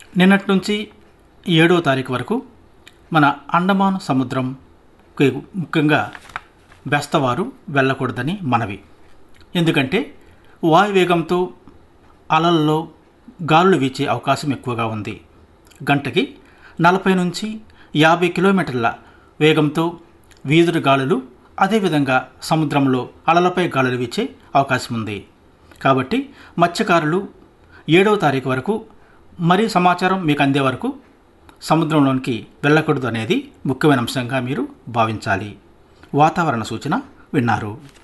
నిన్నటి నుంచి ఏడవ తారీఖు వరకు మన అండమాన్ సముద్రం ముఖ్యంగా బెస్తవారు వెళ్ళకూడదని మనవి ఎందుకంటే వాయువేగంతో అలల్లో గాలులు వీచే అవకాశం ఎక్కువగా ఉంది గంటకి నలభై నుంచి యాభై కిలోమీటర్ల వేగంతో వీధుడు గాలులు అదేవిధంగా సముద్రంలో అలలపై గాలులు వీచే అవకాశం ఉంది కాబట్టి మత్స్యకారులు ఏడవ తారీఖు వరకు మరీ సమాచారం మీకు అందే వరకు సముద్రంలోనికి వెళ్ళకూడదు అనేది ముఖ్యమైన అంశంగా మీరు భావించాలి వాతావరణ సూచన విన్నారు